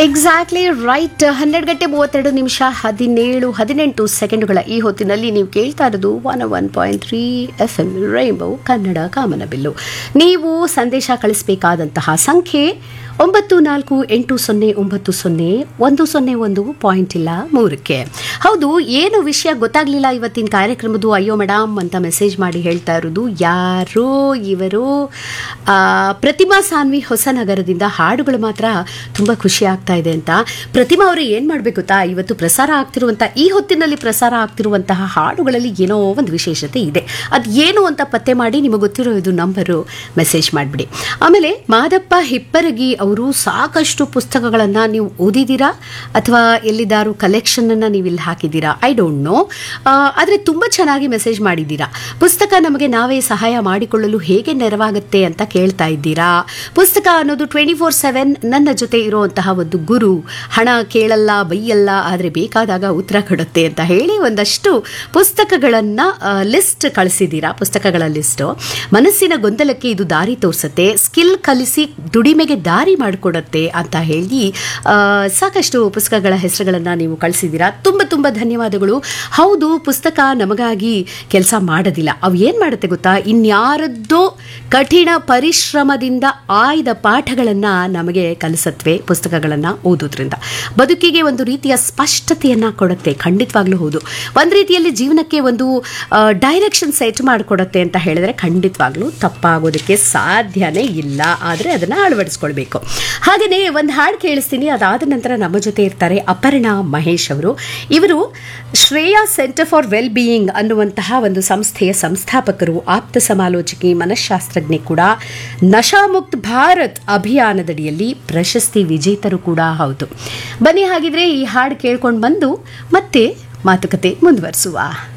exactly right ಹನ್ನೆರಡು ಗಂಟೆ ಮೂವತ್ತೆರಡು ನಿಮಿಷ ಹದಿನೇಳು ಹದಿನೆಂಟು ಸೆಕೆಂಡುಗಳ ಈ ಹೊತ್ತಿನಲ್ಲಿ ನೀವು ಕೇಳ್ತಾ ಇರೋದು one one point three F M rainbow Kannada ಕಾಮನಬಿಲ್ಲು ನೀವು ಸಂದೇಶ ಕಳಿಸಬೇಕಾದಂತಹ ಸಂಖ್ಯೆ ಒಂಬತ್ತು ನಾಲ್ಕು ಎಂಟು ಸೊನ್ನೆ ಒಂಬತ್ತು ಸೊನ್ನೆ ಒಂದು ಸೊನ್ನೆ ಒಂದು ಪಾಯಿಂಟ್ ಇಲ್ಲ ಮೂರಕ್ಕೆ ಹೌದು ಏನು ವಿಷಯ ಗೊತ್ತಾಗ್ಲಿಲ್ಲ ಇವತ್ತಿನ ಕಾರ್ಯಕ್ರಮದ್ದು ಅಯ್ಯೋ ಮೇಡಮ್ ಅಂತ ಮೆಸೇಜ್ ಮಾಡಿ ಹೇಳ್ತಾ ಇರೋದು ಯಾರೋ ಇವರು ಆ, ಪ್ರತಿಮಾ ಸಾನ್ವಿ ಹೊಸನಗರದಿಂದ ಹಾಡುಗಳು ಮಾತ್ರ ತುಂಬ ಖುಷಿ ಆಗ್ತಾ ಇದೆ ಅಂತ ಪ್ರತಿಮಾ ಅವರು ಏನು ಮಾಡಬೇಕು ಗೊತ್ತಾ ಇವತ್ತು ಪ್ರಸಾರ ಆಗ್ತಿರುವಂಥ ಈ ಹೊತ್ತಿನಲ್ಲಿ ಪ್ರಸಾರ ಆಗ್ತಿರುವಂತಹ ಹಾಡುಗಳಲ್ಲಿ ಏನೋ ಒಂದು ವಿಶೇಷತೆ ಇದೆ ಅದು ಏನು ಅಂತ ಪತ್ತೆ ಮಾಡಿ ನಿಮಗೆ ಗೊತ್ತಿರೋ ಇದು ನಂಬರು ಮೆಸೇಜ್ ಮಾಡಿಬಿಡಿ ಆಮೇಲೆ ಮಾದಪ್ಪ ಹಿಪ್ಪರಗಿ ಅವರು ಸಾಕಷ್ಟು ಪುಸ್ತಕಗಳನ್ನು ನೀವು ಓದಿದ್ದೀರಾ ಅಥವಾ ಎಲ್ಲಿದ್ದಾರು ಕಲೆಕ್ಷನನ್ನು ನೀವು ಇಲ್ಲಿ ಹಾಕಿದ್ದೀರಾ ಐ ಡೋಂಟ್ ನೋ ಆದರೆ ತುಂಬ ಚೆನ್ನಾಗಿ ಮೆಸೇಜ್ ಮಾಡಿದ್ದೀರಾ ಪುಸ್ತಕ ನಮಗೆ ನಾವೇ ಸಹಾಯ ಮಾಡಿಕೊಳ್ಳಲು ಹೇಗೆ ನೆರವಾಗುತ್ತೆ ಅಂತ ಕೇಳ್ತಾ ಇದ್ದೀರಾ ಪುಸ್ತಕ ಅನ್ನೋದು ಟ್ವೆಂಟಿ ಫೋರ್ ಸೆವೆನ್ ನನ್ನ ಜೊತೆ ಇರುವಂತಹ ಒಂದು ಗುರು ಹಣ ಕೇಳಲ್ಲ ಬೈಯಲ್ಲ ಆದರೆ ಬೇಕಾದಾಗ ಉತ್ತರ ಕೊಡುತ್ತೆ ಅಂತ ಹೇಳಿ ಒಂದಷ್ಟು ಪುಸ್ತಕಗಳನ್ನು ಲಿಸ್ಟ್ ಕಳಿಸಿದ್ದೀರಾ ಪುಸ್ತಕಗಳ ಲಿಸ್ಟು ಮನಸ್ಸಿನ ಗೊಂದಲಕ್ಕೆ ಇದು ದಾರಿ ತೋರಿಸುತ್ತೆ ಸ್ಕಿಲ್ ಕಲಿಸಿ ದುಡಿಮೆಗೆ ದಾರಿ ಮಾಡಿಕೊಡುತ್ತೆ ಅಂತ ಹೇಳಿ ಆ, ಸಾಕಷ್ಟು ಪುಸ್ತಕಗಳ ಹೆಸರುಗಳನ್ನು ನೀವು ಕಳಿಸಿದ್ದೀರಾ ತುಂಬ ತುಂಬ ಧನ್ಯವಾದಗಳು ಹೌದು ಪುಸ್ತಕ ನಮಗಾಗಿ ಕೆಲಸ ಮಾಡೋದಿಲ್ಲ ಅವು ಏನು ಮಾಡುತ್ತೆ ಗೊತ್ತಾ ಇನ್ಯಾರದ್ದೋ ಕಠಿಣ ಪರಿಶ್ರಮದಿಂದ ಆಯ್ದ ಪಾಠಗಳನ್ನು ನಮಗೆ ಕಲಿಸತ್ವೆ ಪುಸ್ತಕಗಳನ್ನು ಓದೋದ್ರಿಂದ ಬದುಕಿಗೆ ಒಂದು ರೀತಿಯ ಸ್ಪಷ್ಟತೆಯನ್ನು ಕೊಡುತ್ತೆ ಖಂಡಿತವಾಗ್ಲೂ ಹೌದು ಒಂದು ರೀತಿಯಲ್ಲಿ ಜೀವನಕ್ಕೆ ಒಂದು ಡೈರೆಕ್ಷನ್ ಸೆಟ್ ಮಾಡಿಕೊಡುತ್ತೆ ಅಂತ ಹೇಳಿದ್ರೆ ಖಂಡಿತವಾಗ್ಲೂ ತಪ್ಪಾಗೋದಕ್ಕೆ ಸಾಧ್ಯನೇ ಇಲ್ಲ ಆದರೆ ಅದನ್ನು ಅಳವಡಿಸ್ಕೊಳ್ಬೇಕು ಹಾಗೆಯೇ ಒಂದು ಹಾಡು ಕೇಳಿಸ್ತೀನಿ ಅದಾದ ನಂತರ ನಮ್ಮ ಜೊತೆ ಇರ್ತಾರೆ ಅಪರ್ಣಾ ಮಹೇಶ್ ಅವರು ಇವರು Shreya centre for well being ಅನ್ನುವಂತಹ ಒಂದು ಸಂಸ್ಥೆಯ ಸಂಸ್ಥಾಪಕರು ಆಪ್ತ ಸಮಾಲೋಚಕಿ ಮನಃಶಾಸ್ತ್ರಜ್ಞೆ ಕೂಡ ನಶಾಮುಕ್ತ ಭಾರತ್ ಅಭಿಯಾನದಡಿಯಲ್ಲಿ ಪ್ರಶಸ್ತಿ ವಿಜೇತರು ಕೂಡ ಹೌದು ಬನ್ನಿ ಹಾಗಿದ್ರೆ ಈ ಹಾಡು ಕೇಳ್ಕೊಂಡು ಬಂದು ಮತ್ತೆ ಮಾತುಕತೆ ಮುಂದುವರಿಸುವ